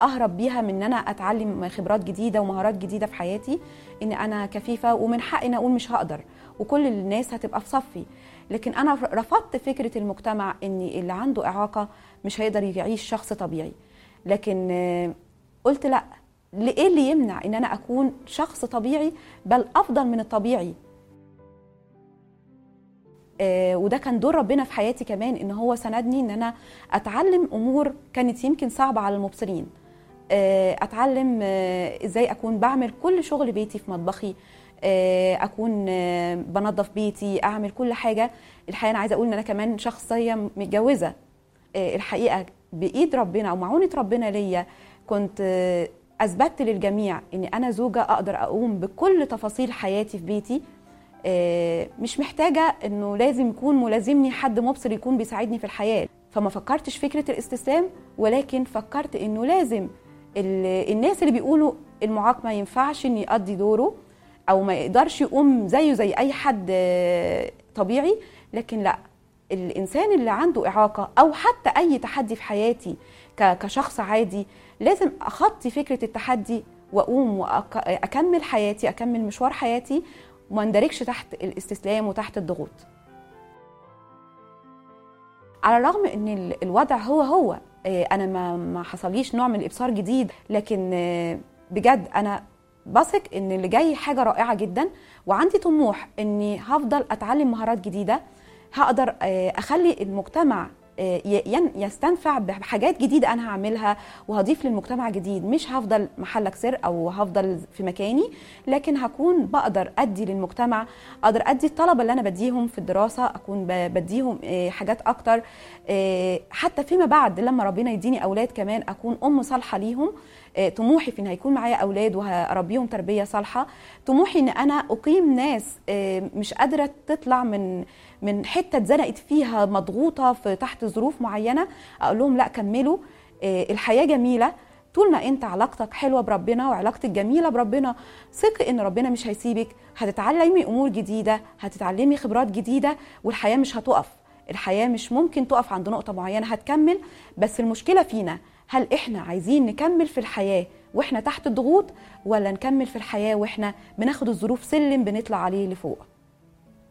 اهرب بيها من ان انا اتعلم خبرات جديده ومهارات جديده في حياتي ان انا كفيفه ومن حقي ان اقول مش هقدر وكل الناس هتبقى في صفي لكن انا رفضت فكره المجتمع ان اللي عنده اعاقه مش هيقدر يعيش شخص طبيعي لكن آه، قلت لا ايه اللي يمنع ان انا اكون شخص طبيعي بل افضل من الطبيعي آه، وده كان دور ربنا في حياتي كمان ان هو سندني ان انا اتعلم امور كانت يمكن صعبه على المبصرين آه، اتعلم آه، ازاي اكون بعمل كل شغل بيتي في مطبخي آه، اكون آه، بنظف بيتي اعمل كل حاجه الحقيقه انا عايزه اقول ان انا كمان شخصيه متجوزه آه، الحقيقه بايد ربنا او معونه ربنا ليا كنت آه، اثبتت للجميع ان انا زوجه اقدر اقوم بكل تفاصيل حياتي في بيتي آه، مش محتاجه انه لازم يكون ملازمني حد مبصر يكون بيساعدني في الحياه فما فكرتش فكره الاستسلام ولكن فكرت انه لازم ال- الناس اللي بيقولوا المعاق ما ينفعش ان يقضي دوره او ما يقدرش يقوم زيه زي اي حد آه، طبيعي لكن لا الانسان اللي عنده اعاقه او حتى اي تحدي في حياتي ك- كشخص عادي لازم اخطي فكره التحدي واقوم واكمل حياتي اكمل مشوار حياتي وما اندركش تحت الاستسلام وتحت الضغوط على الرغم ان ال- الوضع هو هو آه، انا ما ما حصليش نوع من الابصار جديد لكن آه، بجد انا بثق ان اللي جاي حاجه رائعه جدا وعندي طموح اني هفضل اتعلم مهارات جديده هقدر آه، اخلي المجتمع آه، ي- ين- يستنفع بحاجات جديده انا هعملها وهضيف للمجتمع جديد مش هفضل محلك سر او هفضل في مكاني لكن هكون بقدر ادي للمجتمع اقدر ادي الطلبه اللي انا بديهم في الدراسه اكون ب- بديهم آه، حاجات اكتر آه، حتى فيما بعد لما ربنا يديني اولاد كمان اكون ام صالحه ليهم آه، طموحي في ان هيكون معايا اولاد وهربيهم تربيه صالحه طموحي ان انا اقيم ناس آه، مش قادره تطلع من من حته اتزنقت فيها مضغوطه في تحت ظروف معينه اقول لهم لا كملوا آه، الحياه جميله طول ما انت علاقتك حلوه بربنا وعلاقتك جميله بربنا ثقي ان ربنا مش هيسيبك هتتعلمي امور جديده هتتعلمي خبرات جديده والحياه مش هتقف الحياه مش ممكن تقف عند نقطه معينه هتكمل بس المشكله فينا هل احنا عايزين نكمل في الحياه واحنا تحت الضغوط ولا نكمل في الحياه واحنا بناخد الظروف سلم بنطلع عليه لفوق